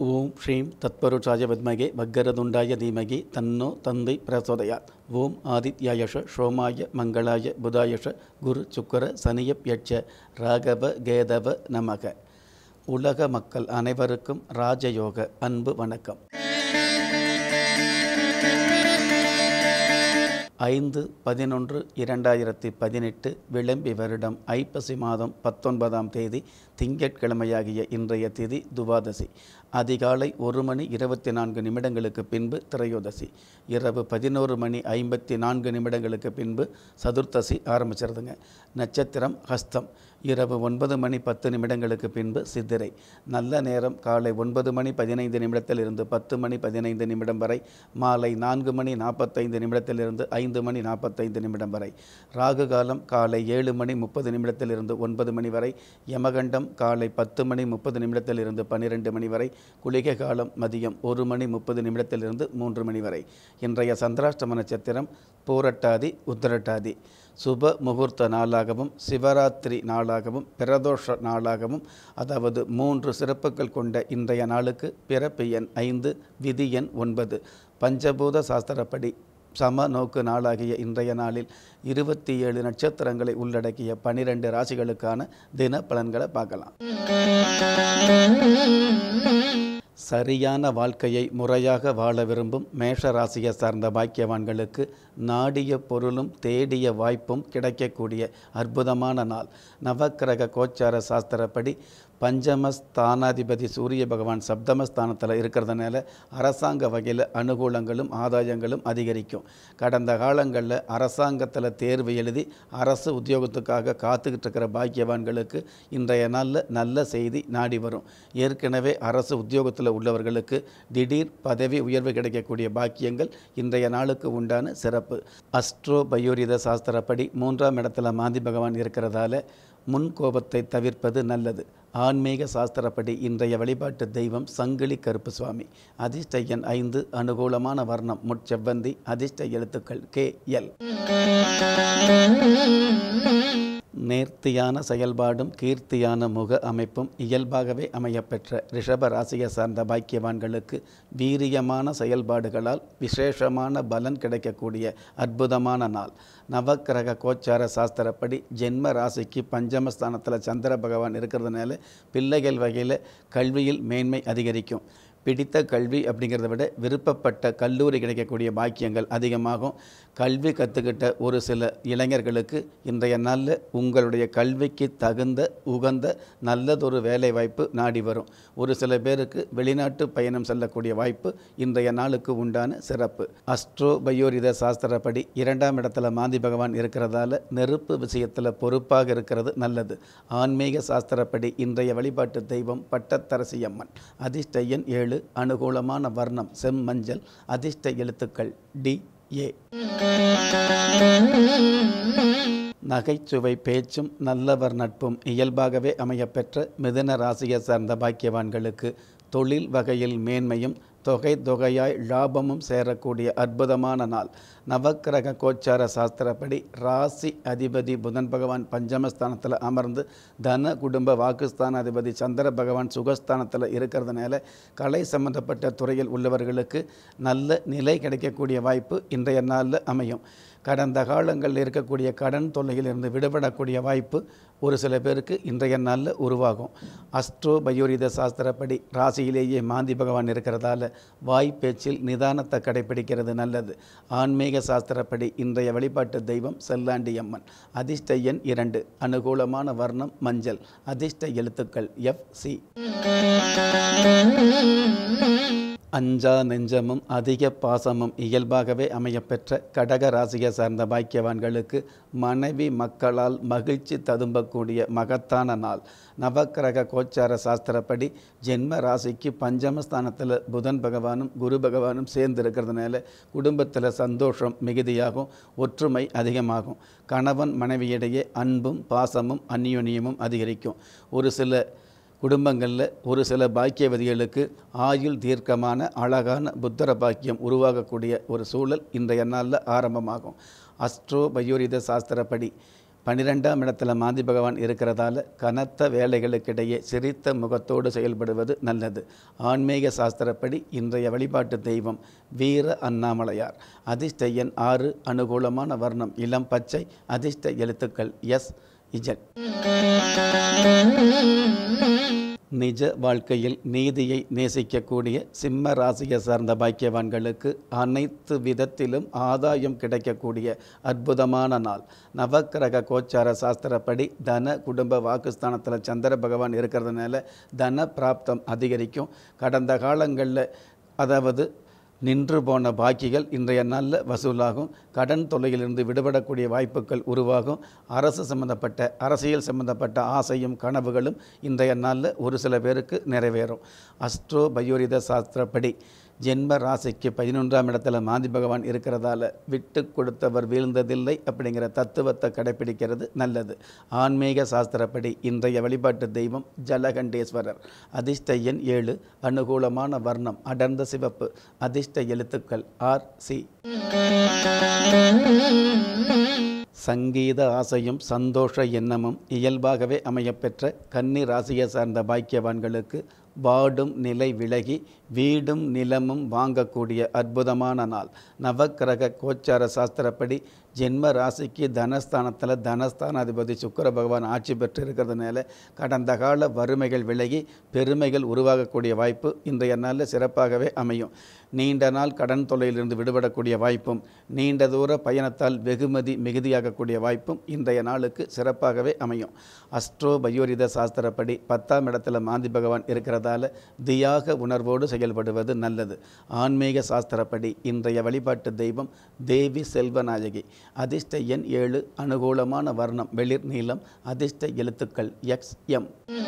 ஓம் ஸ்ரீம் தத்பருஷாய வித்மகே வக்கரதுண்டாய தீமகி தன்னோ தந்தை பிரசோதயாத் ஓம் ஆதித்யாயஷ சோமாய மங்களாய புதாயஷ குரு சுக்கர சனியப் யட்ச ராகவ கேதவ நமக உலக மக்கள் அனைவருக்கும் ராஜயோக அன்பு வணக்கம் ஐந்து பதினொன்று இரண்டாயிரத்தி பதினெட்டு விளம்பி வருடம் ஐப்பசி மாதம் பத்தொன்பதாம் தேதி திங்கட்கிழமையாகிய இன்றைய திதி துவாதசி அதிகாலை ஒரு மணி இருபத்தி நான்கு நிமிடங்களுக்கு பின்பு திரையோதசி இரவு பதினோரு மணி ஐம்பத்தி நான்கு நிமிடங்களுக்கு பின்பு சதுர்த்தசி ஆரம்பிச்சிருதுங்க நட்சத்திரம் ஹஸ்தம் இரவு ஒன்பது மணி பத்து நிமிடங்களுக்கு பின்பு சித்திரை நல்ல நேரம் காலை ஒன்பது மணி பதினைந்து நிமிடத்திலிருந்து பத்து மணி பதினைந்து நிமிடம் வரை மாலை நான்கு மணி நாற்பத்தைந்து நிமிடத்திலிருந்து ஐந்து மணி நாற்பத்தைந்து நிமிடம் வரை ராகு காலம் காலை ஏழு மணி முப்பது நிமிடத்திலிருந்து ஒன்பது மணி வரை யமகண்டம் காலை பத்து மணி முப்பது நிமிடத்திலிருந்து பன்னிரெண்டு மணி வரை குளிகை காலம் மதியம் ஒரு மணி முப்பது நிமிடத்திலிருந்து மூன்று மணி வரை இன்றைய சந்திராஷ்டம நட்சத்திரம் பூரட்டாதி உத்திரட்டாதி சுப முகூர்த்த நாளாகவும் சிவராத்திரி நாளாகவும் பிரதோஷ நாளாகவும் அதாவது மூன்று சிறப்புகள் கொண்ட இன்றைய நாளுக்கு பிறப்பு எண் ஐந்து விதி எண் ஒன்பது பஞ்சபூத சாஸ்திரப்படி சம நோக்கு நாளாகிய இன்றைய நாளில் இருபத்தி ஏழு நட்சத்திரங்களை உள்ளடக்கிய பனிரெண்டு ராசிகளுக்கான தின பலன்களை பார்க்கலாம் சரியான வாழ்க்கையை முறையாக வாழ விரும்பும் மேஷ ராசியை சார்ந்த பாக்கியவான்களுக்கு நாடிய பொருளும் தேடிய வாய்ப்பும் கிடைக்கக்கூடிய அற்புதமான நாள் நவக்கிரக கோச்சார சாஸ்திரப்படி பஞ்சமஸ்தானாதிபதி சூரிய பகவான் சப்தமஸ்தானத்தில் இருக்கிறதுனால அரசாங்க வகையில் அனுகூலங்களும் ஆதாயங்களும் அதிகரிக்கும் கடந்த காலங்களில் அரசாங்கத்தில் தேர்வு எழுதி அரசு உத்தியோகத்துக்காக காத்துக்கிட்டு இருக்கிற பாக்கியவான்களுக்கு இன்றைய நாளில் நல்ல செய்தி நாடி வரும் ஏற்கனவே அரசு உத்தியோகத்தில் உள்ளவர்களுக்கு திடீர் பதவி உயர்வு கிடைக்கக்கூடிய பாக்கியங்கள் இன்றைய நாளுக்கு உண்டான சிறப்பு அஸ்ட்ரோ பயோரித சாஸ்திரப்படி மூன்றாம் இடத்துல மாந்தி பகவான் இருக்கிறதால முன் கோபத்தை தவிர்ப்பது நல்லது ஆன்மீக சாஸ்திரப்படி இன்றைய வழிபாட்டு தெய்வம் சங்கிலி கருப்பு சுவாமி அதிர்ஷ்ட எண் ஐந்து அனுகூலமான வர்ணம் முட்செவ்வந்தி அதிர்ஷ்ட எழுத்துக்கள் கே எல் நேர்த்தியான செயல்பாடும் கீர்த்தியான முக அமைப்பும் இயல்பாகவே அமையப்பெற்ற ரிஷப ராசியை சார்ந்த பாக்கியவான்களுக்கு வீரியமான செயல்பாடுகளால் விசேஷமான பலன் கிடைக்கக்கூடிய அற்புதமான நாள் நவக்கிரக கோச்சார சாஸ்திரப்படி ஜென்ம ராசிக்கு பஞ்சமஸ்தானத்தில் சந்திர பகவான் இருக்கிறதுனால பிள்ளைகள் வகையில் கல்வியில் மேன்மை அதிகரிக்கும் பிடித்த கல்வி அப்படிங்கிறத விட விருப்பப்பட்ட கல்லூரி கிடைக்கக்கூடிய பாக்கியங்கள் அதிகமாகும் கல்வி கற்றுக்கிட்ட ஒரு சில இளைஞர்களுக்கு இன்றைய நாளில் உங்களுடைய கல்விக்கு தகுந்த உகந்த நல்லதொரு வேலை வாய்ப்பு நாடி வரும் ஒரு சில பேருக்கு வெளிநாட்டு பயணம் செல்லக்கூடிய வாய்ப்பு இன்றைய நாளுக்கு உண்டான சிறப்பு அஸ்ட்ரோ பயோரித சாஸ்திரப்படி இரண்டாம் இடத்துல மாந்தி பகவான் இருக்கிறதால நெருப்பு விஷயத்தில் பொறுப்பாக இருக்கிறது நல்லது ஆன்மீக சாஸ்திரப்படி இன்றைய வழிபாட்டு தெய்வம் பட்டத்தரசி அம்மன் அதிர்ஷ்ட எண் ஏழு அனுகூலமான வர்ணம் செம்மஞ்சள் அதிர்ஷ்ட எழுத்துக்கள் டி ஏ நகைச்சுவை பேச்சும் நல்லவர் நட்பும் இயல்பாகவே அமையப்பெற்ற மிதுன ராசியை சார்ந்த பாக்கியவான்களுக்கு தொழில் வகையில் மேன்மையும் தொகை தொகையாய் லாபமும் சேரக்கூடிய அற்புதமான நாள் நவக்கிரக கோச்சார சாஸ்திரப்படி ராசி அதிபதி புதன் பகவான் பஞ்சமஸ்தானத்தில் அமர்ந்து தன குடும்ப வாக்குஸ்தான அதிபதி சந்திர பகவான் சுகஸ்தானத்தில் இருக்கிறதுனால கலை சம்பந்தப்பட்ட துறையில் உள்ளவர்களுக்கு நல்ல நிலை கிடைக்கக்கூடிய வாய்ப்பு இன்றைய நாளில் அமையும் கடந்த காலங்களில் இருக்கக்கூடிய கடன் தொல்லையில் இருந்து விடுபடக்கூடிய வாய்ப்பு ஒரு சில பேருக்கு இன்றைய நாளில் உருவாகும் அஸ்ட்ரோ பயோரித சாஸ்திரப்படி ராசியிலேயே மாந்தி பகவான் இருக்கிறதால வாய் பேச்சில் நிதானத்தை கடைபிடிக்கிறது நல்லது ஆன்மீக சாஸ்திரப்படி இன்றைய வழிபாட்டு தெய்வம் செல்லாண்டி அம்மன் அதிர்ஷ்ட எண் இரண்டு அனுகூலமான வர்ணம் மஞ்சள் அதிர்ஷ்ட எழுத்துக்கள் எஃப் சி அஞ்சா நெஞ்சமும் அதிக பாசமும் இயல்பாகவே அமையப்பெற்ற கடக ராசியை சார்ந்த பாக்கியவான்களுக்கு மனைவி மக்களால் மகிழ்ச்சி ததும்பக்கூடிய மகத்தான நாள் நவக்கிரக கோச்சார சாஸ்திரப்படி ஜென்ம ராசிக்கு பஞ்சமஸ்தானத்தில் புதன் பகவானும் குரு பகவானும் சேர்ந்து இருக்கிறதுனால குடும்பத்தில் சந்தோஷம் மிகுதியாகும் ஒற்றுமை அதிகமாகும் கணவன் மனைவியிடையே அன்பும் பாசமும் அந்யோன்யமும் அதிகரிக்கும் ஒரு சில குடும்பங்களில் ஒரு சில பாக்கியவதிகளுக்கு ஆயுள் தீர்க்கமான அழகான புத்தர பாக்கியம் உருவாகக்கூடிய ஒரு சூழல் இன்றைய நாளில் ஆரம்பமாகும் அஸ்ட்ரோ பயோரித சாஸ்திரப்படி பன்னிரெண்டாம் இடத்துல மாந்தி பகவான் இருக்கிறதால கனத்த வேலைகளுக்கிடையே சிரித்த முகத்தோடு செயல்படுவது நல்லது ஆன்மீக சாஸ்திரப்படி இன்றைய வழிபாட்டு தெய்வம் வீர அண்ணாமலையார் அதிர்ஷ்ட எண் ஆறு அனுகூலமான வர்ணம் இளம் பச்சை அதிர்ஷ்ட எழுத்துக்கள் எஸ் இஜட் நிஜ வாழ்க்கையில் நீதியை நேசிக்கக்கூடிய சிம்ம ராசியை சார்ந்த பாக்கியவான்களுக்கு அனைத்து விதத்திலும் ஆதாயம் கிடைக்கக்கூடிய அற்புதமான நாள் நவக்கிரக கோச்சார சாஸ்திரப்படி தன குடும்ப வாக்குஸ்தானத்தில் சந்திர பகவான் இருக்கிறதுனால தன பிராப்தம் அதிகரிக்கும் கடந்த காலங்களில் அதாவது நின்று போன பாக்கிகள் இன்றைய நாளில் வசூலாகும் கடன் தொல்லையிலிருந்து விடுபடக்கூடிய வாய்ப்புகள் உருவாகும் அரசு சம்பந்தப்பட்ட அரசியல் சம்பந்தப்பட்ட ஆசையும் கனவுகளும் இன்றைய நாளில் ஒரு சில பேருக்கு நிறைவேறும் அஸ்ட்ரோ பயோரித சாஸ்திரப்படி ஜென்ம ராசிக்கு பதினொன்றாம் இடத்துல மாந்தி பகவான் இருக்கிறதால விட்டு கொடுத்தவர் வீழ்ந்ததில்லை அப்படிங்கிற தத்துவத்தை கடைபிடிக்கிறது நல்லது ஆன்மீக சாஸ்திரப்படி இன்றைய வழிபாட்டு தெய்வம் ஜலகண்டேஸ்வரர் அதிர்ஷ்ட எண் ஏழு அனுகூலமான வர்ணம் அடர்ந்த சிவப்பு அதிர்ஷ்ட எழுத்துக்கள் ஆர் சி சங்கீத ஆசையும் சந்தோஷ எண்ணமும் இயல்பாகவே அமையப்பெற்ற கன்னி ராசியை சார்ந்த பாக்கியவான்களுக்கு வாடும் நிலை விலகி வீடும் நிலமும் வாங்கக்கூடிய அற்புதமான நாள் நவக்கிரக கோச்சார சாஸ்திரப்படி ஜென்ம ராசிக்கு தனஸ்தானத்தில் தனஸ்தானாதிபதி சுக்கர பகவான் ஆட்சி பெற்று இருக்கிறதுனால கடந்த கால வறுமைகள் விலகி பெருமைகள் உருவாகக்கூடிய வாய்ப்பு இன்றைய நாளில் சிறப்பாகவே அமையும் நீண்ட நாள் கடன் தொல்லையிலிருந்து விடுபடக்கூடிய வாய்ப்பும் நீண்ட தூர பயணத்தால் வெகுமதி மிகுதியாகக்கூடிய வாய்ப்பும் இன்றைய நாளுக்கு சிறப்பாகவே அமையும் அஸ்ட்ரோ பயோரித சாஸ்திரப்படி பத்தாம் இடத்துல மாந்தி பகவான் இருக்கிறதால தியாக உணர்வோடு செயல்படுவது நல்லது ஆன்மீக சாஸ்திரப்படி இன்றைய வழிபாட்டு தெய்வம் தேவி செல்வநாயகி அதிர்ஷ்ட எண் ஏழு அனுகூலமான வர்ணம் வெளிர் நீளம் அதிர்ஷ்ட எழுத்துக்கள் எக்ஸ் எம்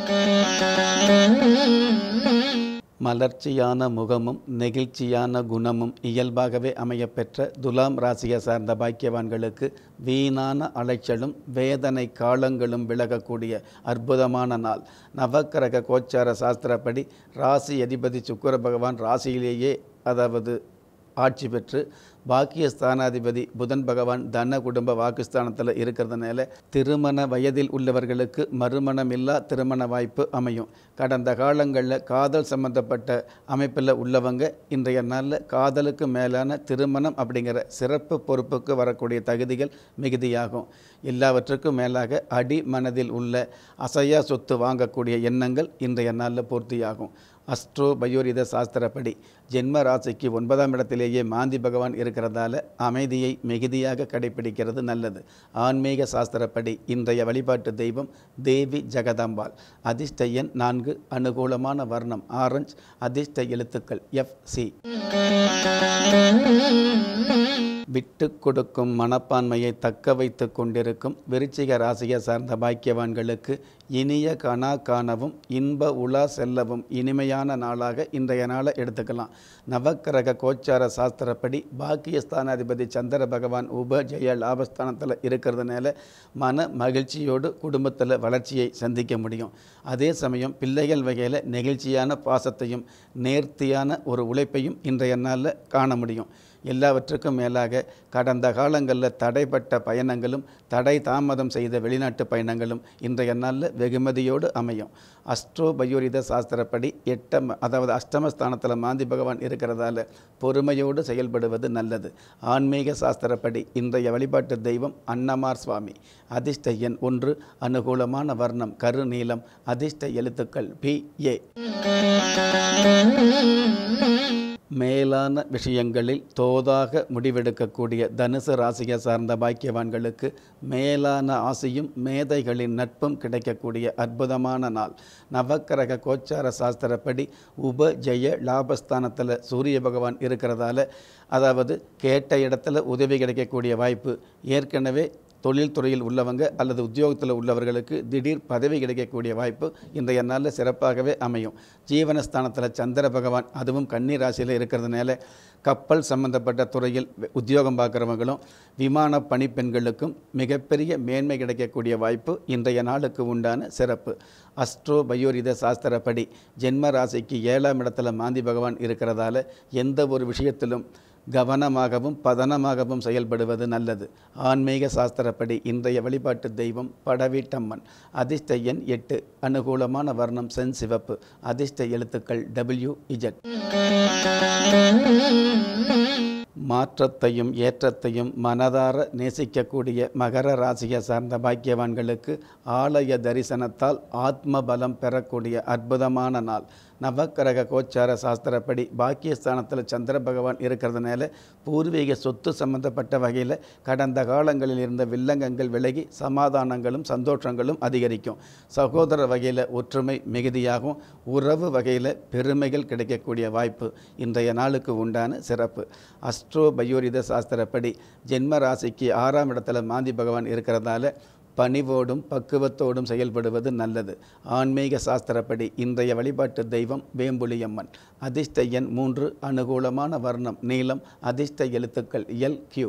மலர்ச்சியான முகமும் நெகிழ்ச்சியான குணமும் இயல்பாகவே அமையப்பெற்ற துலாம் ராசியை சார்ந்த பாக்கியவான்களுக்கு வீணான அலைச்சலும் வேதனை காலங்களும் விலகக்கூடிய அற்புதமான நாள் நவக்கிரக கோச்சார சாஸ்திரப்படி ராசி அதிபதி சுக்கர பகவான் ராசியிலேயே அதாவது ஆட்சி பெற்று பாக்கிய ஸ்தானாதிபதி புதன் பகவான் தன குடும்ப வாக்குஸ்தானத்தில் இருக்கிறதுனால திருமண வயதில் உள்ளவர்களுக்கு மறுமணமில்லா திருமண வாய்ப்பு அமையும் கடந்த காலங்களில் காதல் சம்பந்தப்பட்ட அமைப்பில் உள்ளவங்க இன்றைய நாளில் காதலுக்கு மேலான திருமணம் அப்படிங்கிற சிறப்பு பொறுப்புக்கு வரக்கூடிய தகுதிகள் மிகுதியாகும் எல்லாவற்றுக்கும் மேலாக அடி மனதில் உள்ள அசையா சொத்து வாங்கக்கூடிய எண்ணங்கள் இன்றைய நாளில் பூர்த்தியாகும் அஸ்ட்ரோ பயோரித சாஸ்திரப்படி ஜென்ம ராசிக்கு ஒன்பதாம் இடத்திலேயே மாந்தி பகவான் இருக்கிறதால அமைதியை மிகுதியாக கடைபிடிக்கிறது நல்லது ஆன்மீக சாஸ்திரப்படி இன்றைய வழிபாட்டு தெய்வம் தேவி ஜெகதாம்பாள் அதிர்ஷ்ட எண் நான்கு அனுகூலமான வர்ணம் ஆரஞ்ச் அதிர்ஷ்ட எழுத்துக்கள் எஃப் சி விட்டு கொடுக்கும் மனப்பான்மையை தக்க வைத்து கொண்டிருக்கும் விருச்சிக ராசியை சார்ந்த பாக்கியவான்களுக்கு இனிய கனா காணவும் இன்ப உலா செல்லவும் இனிமையான நாளாக இன்றைய நாளை எடுத்துக்கலாம் நவக்கிரக கோச்சார சாஸ்திரப்படி பாக்கியஸ்தானாதிபதி சந்திர பகவான் உப ஜெய லாபஸ்தானத்தில் இருக்கிறதுனால மன மகிழ்ச்சியோடு குடும்பத்தில் வளர்ச்சியை சந்திக்க முடியும் அதே சமயம் பிள்ளைகள் வகையில் நெகிழ்ச்சியான பாசத்தையும் நேர்த்தியான ஒரு உழைப்பையும் இன்றைய நாளில் காண முடியும் எல்லாவற்றுக்கும் மேலாக கடந்த காலங்களில் தடைப்பட்ட பயணங்களும் தடை தாமதம் செய்த வெளிநாட்டு பயணங்களும் இன்றைய நாளில் வெகுமதியோடு அமையும் அஸ்ட்ரோ பயோரித சாஸ்திரப்படி எட்டம் அதாவது அஷ்டமஸ்தானத்தில் மாந்தி பகவான் இருக்கிறதால பொறுமையோடு செயல்படுவது நல்லது ஆன்மீக சாஸ்திரப்படி இன்றைய வழிபாட்டு தெய்வம் அன்னமார் சுவாமி அதிர்ஷ்ட எண் ஒன்று அனுகூலமான வர்ணம் கரு நீளம் அதிர்ஷ்ட எழுத்துக்கள் பி ஏ மேலான விஷயங்களில் தோதாக முடிவெடுக்கக்கூடிய தனுசு ராசியை சார்ந்த பாக்கியவான்களுக்கு மேலான ஆசையும் மேதைகளின் நட்பும் கிடைக்கக்கூடிய அற்புதமான நாள் நவக்கிரக கோச்சார சாஸ்திரப்படி உப ஜெய லாபஸ்தானத்தில் சூரிய பகவான் இருக்கிறதால அதாவது கேட்ட இடத்துல உதவி கிடைக்கக்கூடிய வாய்ப்பு ஏற்கனவே தொழில் துறையில் உள்ளவங்க அல்லது உத்தியோகத்தில் உள்ளவர்களுக்கு திடீர் பதவி கிடைக்கக்கூடிய வாய்ப்பு இன்றைய நாளில் சிறப்பாகவே அமையும் ஜீவனஸ்தானத்தில் சந்திர பகவான் அதுவும் கன்னி ராசியில் இருக்கிறதுனால கப்பல் சம்பந்தப்பட்ட துறையில் உத்தியோகம் பார்க்குறவங்களும் விமான பணிப்பெண்களுக்கும் மிகப்பெரிய மேன்மை கிடைக்கக்கூடிய வாய்ப்பு இன்றைய நாளுக்கு உண்டான சிறப்பு அஸ்ட்ரோ பயோரித சாஸ்திரப்படி ஜென்ம ராசிக்கு ஏழாம் இடத்துல மாந்தி பகவான் இருக்கிறதால எந்த ஒரு விஷயத்திலும் கவனமாகவும் பதனமாகவும் செயல்படுவது நல்லது ஆன்மீக சாஸ்திரப்படி இன்றைய வழிபாட்டு தெய்வம் படவீட்டம்மன் அதிர்ஷ்ட எண் எட்டு அனுகூலமான வர்ணம் சென் சிவப்பு அதிர்ஷ்ட எழுத்துக்கள் டபிள்யூ இஜட் மாற்றத்தையும் ஏற்றத்தையும் மனதார நேசிக்கக்கூடிய மகர ராசியை சார்ந்த பாக்கியவான்களுக்கு ஆலய தரிசனத்தால் ஆத்ம பலம் பெறக்கூடிய அற்புதமான நாள் நவக்கிரக கோச்சார சாஸ்திரப்படி பாக்கியஸ்தானத்தில் சந்திர பகவான் இருக்கிறதுனால பூர்வீக சொத்து சம்பந்தப்பட்ட வகையில் கடந்த காலங்களில் இருந்த வில்லங்கங்கள் விலகி சமாதானங்களும் சந்தோஷங்களும் அதிகரிக்கும் சகோதர வகையில் ஒற்றுமை மிகுதியாகும் உறவு வகையில் பெருமைகள் கிடைக்கக்கூடிய வாய்ப்பு இன்றைய நாளுக்கு உண்டான சிறப்பு அஸ்ட்ரோ பயோரித சாஸ்திரப்படி ஜென்ம ராசிக்கு ஆறாம் இடத்துல மாந்தி பகவான் இருக்கிறதால பணிவோடும் பக்குவத்தோடும் செயல்படுவது நல்லது ஆன்மீக சாஸ்திரப்படி இன்றைய வழிபாட்டு தெய்வம் வேம்புலியம்மன் அதிர்ஷ்ட எண் மூன்று அனுகூலமான வர்ணம் நீளம் அதிர்ஷ்ட எழுத்துக்கள் எல் கியூ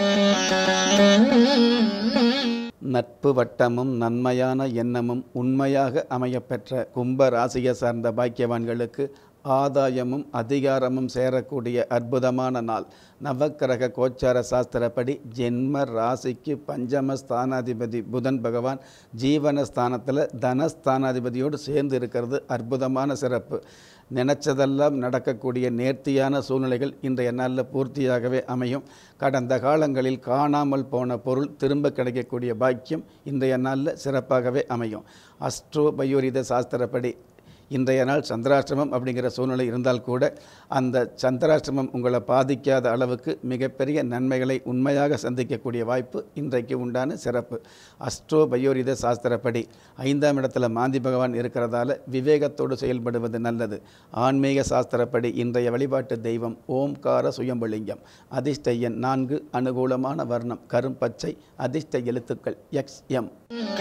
நட்பு வட்டமும் நன்மையான எண்ணமும் உண்மையாக அமையப்பெற்ற கும்ப ராசியை சார்ந்த பாக்கியவான்களுக்கு ஆதாயமும் அதிகாரமும் சேரக்கூடிய அற்புதமான நாள் நவக்கிரக கோச்சார சாஸ்திரப்படி ஜென்ம ராசிக்கு பஞ்சம ஸ்தானாதிபதி புதன் பகவான் ஜீவன ஸ்தானத்தில் தனஸ்தானாதிபதியோடு சேர்ந்து இருக்கிறது அற்புதமான சிறப்பு நினச்சதெல்லாம் நடக்கக்கூடிய நேர்த்தியான சூழ்நிலைகள் இன்றைய நாளில் பூர்த்தியாகவே அமையும் கடந்த காலங்களில் காணாமல் போன பொருள் திரும்ப கிடைக்கக்கூடிய பாக்கியம் இன்றைய நாளில் சிறப்பாகவே அமையும் அஸ்ட்ரோ பயோரித சாஸ்திரப்படி இன்றைய நாள் சந்திராஷ்டிரமம் அப்படிங்கிற சூழ்நிலை இருந்தால் கூட அந்த சந்திராஷ்டிரமம் உங்களை பாதிக்காத அளவுக்கு மிகப்பெரிய நன்மைகளை உண்மையாக சந்திக்கக்கூடிய வாய்ப்பு இன்றைக்கு உண்டான சிறப்பு அஸ்ட்ரோ பயோரித சாஸ்திரப்படி ஐந்தாம் இடத்துல மாந்தி பகவான் இருக்கிறதால விவேகத்தோடு செயல்படுவது நல்லது ஆன்மீக சாஸ்திரப்படி இன்றைய வழிபாட்டு தெய்வம் ஓம்கார சுயம்பலிங்கம் அதிர்ஷ்ட எண் நான்கு அனுகூலமான வர்ணம் கரும்பச்சை அதிர்ஷ்ட எழுத்துக்கள் எக்ஸ் எம்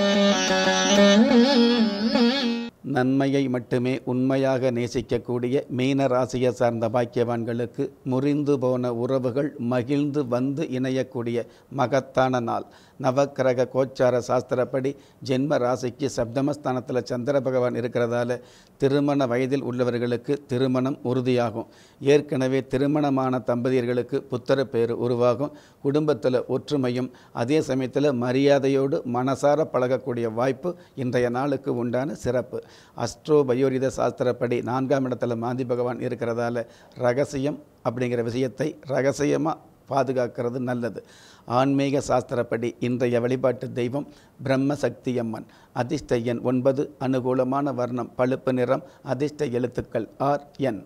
நன்மையை மட்டுமே உண்மையாக நேசிக்கக்கூடிய மீன ராசியை சார்ந்த பாக்கியவான்களுக்கு முறிந்து போன உறவுகள் மகிழ்ந்து வந்து இணையக்கூடிய மகத்தான நாள் நவக்கிரக கோச்சார சாஸ்திரப்படி ஜென்ம ராசிக்கு சப்தமஸ்தானத்தில் சந்திர பகவான் இருக்கிறதால திருமண வயதில் உள்ளவர்களுக்கு திருமணம் உறுதியாகும் ஏற்கனவே திருமணமான தம்பதியர்களுக்கு புத்திர பேர் உருவாகும் குடும்பத்தில் ஒற்றுமையும் அதே சமயத்தில் மரியாதையோடு மனசார பழகக்கூடிய வாய்ப்பு இன்றைய நாளுக்கு உண்டான சிறப்பு அஸ்ட்ரோ பயோரித சாஸ்திரப்படி நான்காம் இடத்துல மாந்தி பகவான் இருக்கிறதால ரகசியம் அப்படிங்கிற விஷயத்தை ரகசியமாக பாதுகாக்கிறது நல்லது ஆன்மீக சாஸ்திரப்படி இன்றைய வழிபாட்டு தெய்வம் பிரம்ம சக்தி அம்மன் அதிர்ஷ்ட எண் ஒன்பது அனுகூலமான வர்ணம் பழுப்பு நிறம் அதிர்ஷ்ட எழுத்துக்கள் ஆர் என்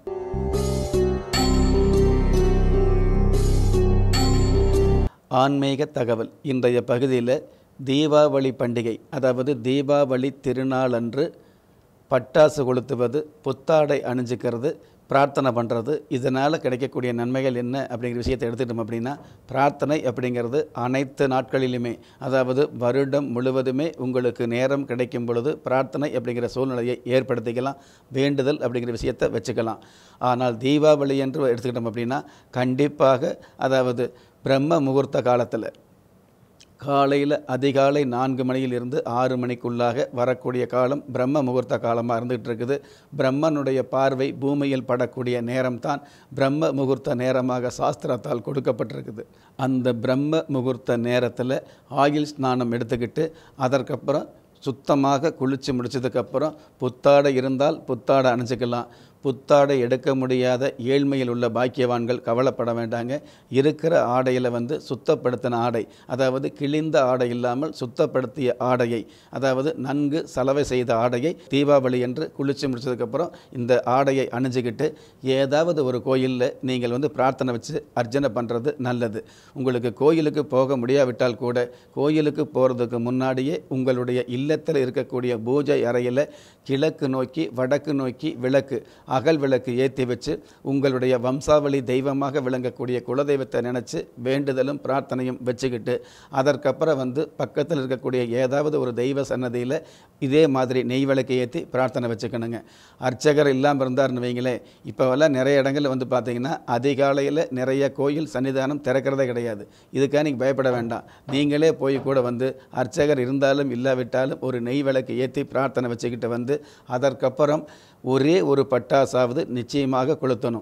ஆன்மீக தகவல் இன்றைய பகுதியில் தீபாவளி பண்டிகை அதாவது தீபாவளி திருநாளன்று பட்டாசு கொளுத்துவது புத்தாடை அணிஞ்சுக்கிறது பிரார்த்தனை பண்ணுறது இதனால் கிடைக்கக்கூடிய நன்மைகள் என்ன அப்படிங்கிற விஷயத்தை எடுத்துக்கிட்டோம் அப்படின்னா பிரார்த்தனை அப்படிங்கிறது அனைத்து நாட்களிலுமே அதாவது வருடம் முழுவதுமே உங்களுக்கு நேரம் கிடைக்கும் பொழுது பிரார்த்தனை அப்படிங்கிற சூழ்நிலையை ஏற்படுத்திக்கலாம் வேண்டுதல் அப்படிங்கிற விஷயத்தை வச்சுக்கலாம் ஆனால் தீபாவளி என்று எடுத்துக்கிட்டோம் அப்படின்னா கண்டிப்பாக அதாவது பிரம்ம முகூர்த்த காலத்தில் காலையில் அதிகாலை நான்கு மணியிலிருந்து ஆறு மணிக்குள்ளாக வரக்கூடிய காலம் பிரம்ம முகூர்த்த காலமாக இருந்துகிட்டு இருக்குது பிரம்மனுடைய பார்வை பூமியில் படக்கூடிய நேரம்தான் பிரம்ம முகூர்த்த நேரமாக சாஸ்திரத்தால் கொடுக்கப்பட்டிருக்குது அந்த பிரம்ம முகூர்த்த நேரத்தில் ஆயில் ஸ்நானம் எடுத்துக்கிட்டு அதற்கப்புறம் சுத்தமாக குளித்து முடிச்சதுக்கப்புறம் புத்தாடை இருந்தால் புத்தாடை அணிஞ்சிக்கலாம் புத்தாடை எடுக்க முடியாத ஏழ்மையில் உள்ள பாக்கியவான்கள் கவலைப்பட வேண்டாங்க இருக்கிற ஆடையில் வந்து சுத்தப்படுத்தின ஆடை அதாவது கிழிந்த ஆடை இல்லாமல் சுத்தப்படுத்திய ஆடையை அதாவது நன்கு சலவை செய்த ஆடையை தீபாவளி என்று குளித்து முடிச்சதுக்கப்புறம் இந்த ஆடையை அணிஞ்சுக்கிட்டு ஏதாவது ஒரு கோயிலில் நீங்கள் வந்து பிரார்த்தனை வச்சு அர்ச்சனை பண்ணுறது நல்லது உங்களுக்கு கோயிலுக்கு போக முடியாவிட்டால் கூட கோயிலுக்கு போகிறதுக்கு முன்னாடியே உங்களுடைய இல்லத்தில் இருக்கக்கூடிய பூஜை அறையில் கிழக்கு நோக்கி வடக்கு நோக்கி விளக்கு அகல் விளக்கு ஏற்றி வச்சு உங்களுடைய வம்சாவளி தெய்வமாக விளங்கக்கூடிய குலதெய்வத்தை நினச்சி வேண்டுதலும் பிரார்த்தனையும் வச்சுக்கிட்டு அதற்கப்புறம் வந்து பக்கத்தில் இருக்கக்கூடிய ஏதாவது ஒரு தெய்வ சன்னதியில் இதே மாதிரி நெய் விளக்கு ஏற்றி பிரார்த்தனை வச்சுக்கணுங்க அர்ச்சகர் இல்லாமல் இருந்தார்னு வைங்களேன் இப்போவெல்லாம் நிறைய இடங்களில் வந்து பார்த்தீங்கன்னா அதிகாலையில் நிறைய கோயில் சன்னிதானம் திறக்கிறதே கிடையாது இதுக்காக நீங்கள் பயப்பட வேண்டாம் நீங்களே போய் கூட வந்து அர்ச்சகர் இருந்தாலும் இல்லாவிட்டாலும் ஒரு நெய் விளக்கு ஏற்றி பிரார்த்தனை வச்சுக்கிட்டு வந்து அதற்கப்புறம் ஒரே ஒரு பட்டாசாவது நிச்சயமாக கொளுத்தணும்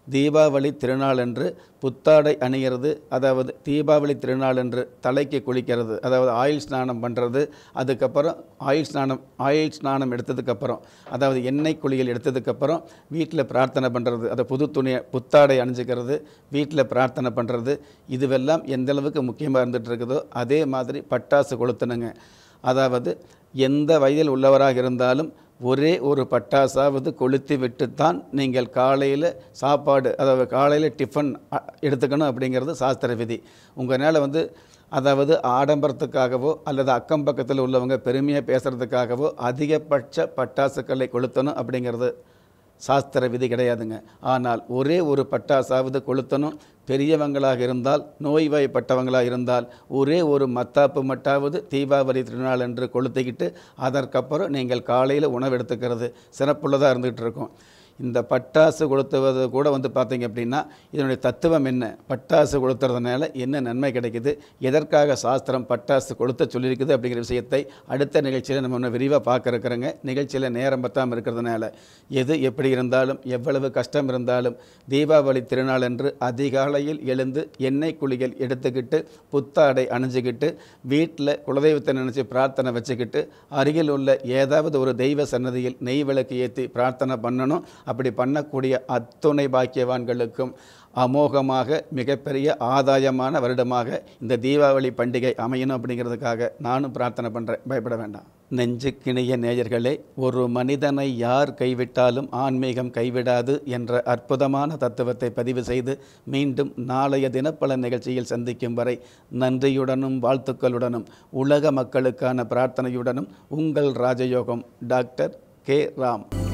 தீபாவளி திருநாளன்று புத்தாடை அணிகிறது அதாவது தீபாவளி திருநாளன்று தலைக்கு குளிக்கிறது அதாவது ஆயில் ஸ்நானம் பண்ணுறது அதுக்கப்புறம் ஆயில் ஸ்நானம் ஆயில் ஸ்நானம் எடுத்ததுக்கப்புறம் அதாவது எண்ணெய் குளியல் எடுத்ததுக்கப்புறம் வீட்டில் பிரார்த்தனை பண்ணுறது அதை புது துணியை புத்தாடை அணிஞ்சிக்கிறது வீட்டில் பிரார்த்தனை பண்ணுறது இதுவெல்லாம் எந்த அளவுக்கு முக்கியமாக இருந்துகிட்டு இருக்குதோ அதே மாதிரி பட்டாசு கொளுத்தணுங்க அதாவது எந்த வயதில் உள்ளவராக இருந்தாலும் ஒரே ஒரு பட்டாசாவது கொளுத்தி விட்டுத்தான் நீங்கள் காலையில் சாப்பாடு அதாவது காலையில் டிஃபன் அ, எடுத்துக்கணும் அப்படிங்கிறது சாஸ்திர விதி உங்களால் வந்து அதாவது ஆடம்பரத்துக்காகவோ அல்லது அக்கம் பக்கத்தில் உள்ளவங்க பெருமையாக பேசுகிறதுக்காகவோ அதிகபட்ச பட்டாசுக்களை கொளுத்தணும் அப்படிங்கிறது சாஸ்திர விதி கிடையாதுங்க ஆனால் ஒரே ஒரு பட்டாசாவது கொளுத்தணும் பெரியவங்களாக இருந்தால் நோய்வாய்ப்பட்டவங்களாக இருந்தால் ஒரே ஒரு மத்தாப்பு மட்டாவது தீபாவளி திருநாள் என்று கொளுத்திக்கிட்டு அதற்கப்புறம் நீங்கள் காலையில் உணவு எடுத்துக்கிறது சிறப்புள்ளதாக இருந்துகிட்டு இருக்கும் இந்த பட்டாசு கொளுத்துவது கூட வந்து பார்த்தீங்க அப்படின்னா இதனுடைய தத்துவம் என்ன பட்டாசு கொளுத்துறதுனால என்ன நன்மை கிடைக்குது எதற்காக சாஸ்திரம் பட்டாசு கொளுத்த சொல்லியிருக்குது அப்படிங்கிற விஷயத்தை அடுத்த நிகழ்ச்சியில் நம்ம இன்னும் விரிவாக பார்க்க இருக்கிறோங்க நிகழ்ச்சியில் நேரம் பத்தாமல் இருக்கிறதுனால எது எப்படி இருந்தாலும் எவ்வளவு கஷ்டம் இருந்தாலும் தீபாவளி திருநாள் அன்று அதிகாலையில் எழுந்து எண்ணெய் குளியல் எடுத்துக்கிட்டு புத்தாடை அணிஞ்சுக்கிட்டு வீட்டில் குலதெய்வத்தை நினச்சி பிரார்த்தனை வச்சுக்கிட்டு அருகில் உள்ள ஏதாவது ஒரு தெய்வ சன்னதியில் நெய் விளக்கு ஏற்றி பிரார்த்தனை பண்ணணும் அப்படி பண்ணக்கூடிய அத்துணை பாக்கியவான்களுக்கும் அமோகமாக மிகப்பெரிய ஆதாயமான வருடமாக இந்த தீபாவளி பண்டிகை அமையணும் அப்படிங்கிறதுக்காக நானும் பிரார்த்தனை பண்ணுறேன் பயப்பட வேண்டாம் நெஞ்சுக்கிணைய நேயர்களே ஒரு மனிதனை யார் கைவிட்டாலும் ஆன்மீகம் கைவிடாது என்ற அற்புதமான தத்துவத்தை பதிவு செய்து மீண்டும் நாளைய தினப்பல நிகழ்ச்சியில் சந்திக்கும் வரை நன்றியுடனும் வாழ்த்துக்களுடனும் உலக மக்களுக்கான பிரார்த்தனையுடனும் உங்கள் ராஜயோகம் டாக்டர் கே ராம்